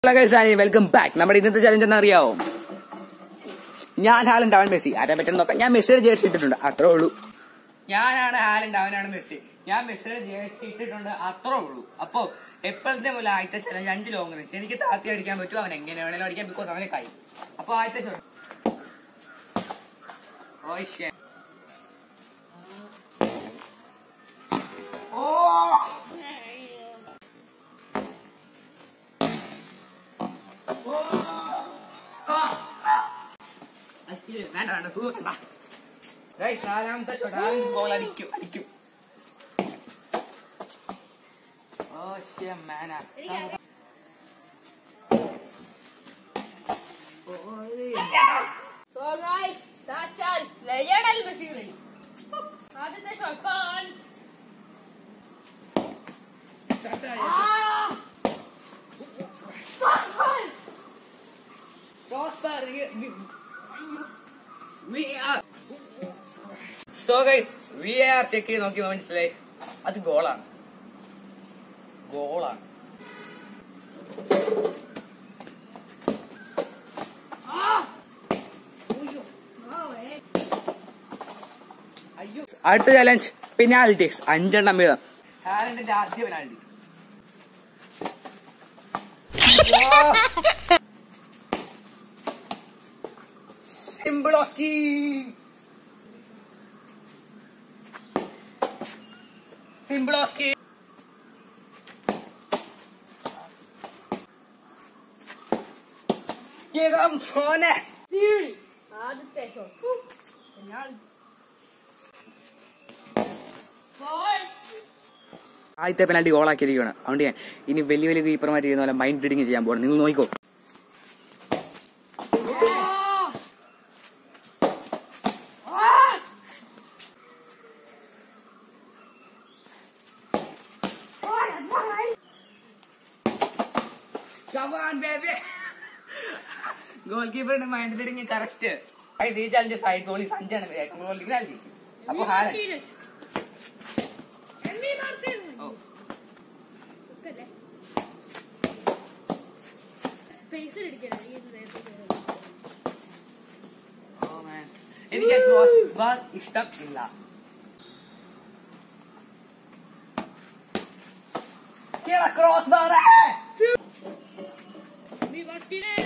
Hello guys welcome back നമ്മുടെ ഇന്നത്തെ challenge എന്താ അറിയാവോ ഞാൻ ഹാലൻഡ് അവൻ മെസ്സി ആരെ പറ്റുന്ന നോക്കാം ഞാൻ മെസ്സിയുടെ ജേഴ്സി ഇട്ടിട്ടുണ്ട് അത്രേ ഉള്ളൂ ഞാനാണ് ഹാലൻഡ് അവനാണ് മെസ്സി ഞാൻ മെസ്സിയുടെ ജേഴ്സി ഇട്ടിട്ടുണ്ട് അത്രേ ഉള്ളൂ അപ്പോ എപ്പോഴത്തെ പോലെ ആദ്യത്തെ ചലഞ്ച് അഞ്ച് ലോങ് റേഞ്ച് എനിക്ക് താത്തി അടിക്കാൻ പറ്റും അവൻ എങ്ങനെ വേണേലും അടിക്കാം ബിക്കോസ് അവനെ കൈ അപ്പൊ ആദ്യത്തെ ചലഞ്ച് ഓ shit. ഓ അയ്യോ, വേണ്ട വേണ്ട സുഖം വേണ്ട Guys, നാലാമത്തെ ഷോട്ട് ആദ്യം ബോൾ അടിക്കും അടിക്കും ഓ ശ്ശെ, man ആ. So guys, that's our Lionel Messi ready. ആദ്യത്തെ shot punch so guys we are check ചെയ്ത് നോക്കി മനസ്സിലായി അത് ഗോളാണ് ഗോളാണ് അടുത്ത ചലഞ്ച് പെനാൽറ്റീസ് അഞ്ചെണ്ണം വീതം ഹാലൻഡിന്റെ ആദ്യ പെനാൽറ്റി സിംബിളോസ്കി സിംബിളോസ്കി കേൾക്കാം ഫോനെ Fury. ആദ്യത്തെ ഷോട്ട് ബോൾ ആദ്യത്തെ പെനാൽറ്റി ഗോളാക്കിയിരിക്കുകയാണ് അതുകൊണ്ട് ഞാൻ ഇനി വലിയ വലിയ കീപ്പർമാർ ചെയ്യുന്ന പോലെ മൈൻഡ് റീഡിങ് ചെയ്യാൻ പോകണം നിങ്ങൾ നോക്കിക്കോ ഗോൾ കീപ്പറിന്റെ മൈൻഡ് റീഡിങ് കറക്റ്റ് ഈ ചാലഞ്ച് സൈഡ് ഗോളി സഞ്ചാണ് നൽകി അപ്പൊ ഹാരൻ Martinez. Emi Martinez. ഓ ഒക്കല്ലേ? Space ൽ ഇടിക്കണം. ഈ ഇത് നേരത്തെ ചെയ്തത്. Oh, man. എനിക്ക് ക്രോസ് ബാർ ഇഷ്ടം ഇല്ല ക്രോസ് ബാർ Emi Martinez.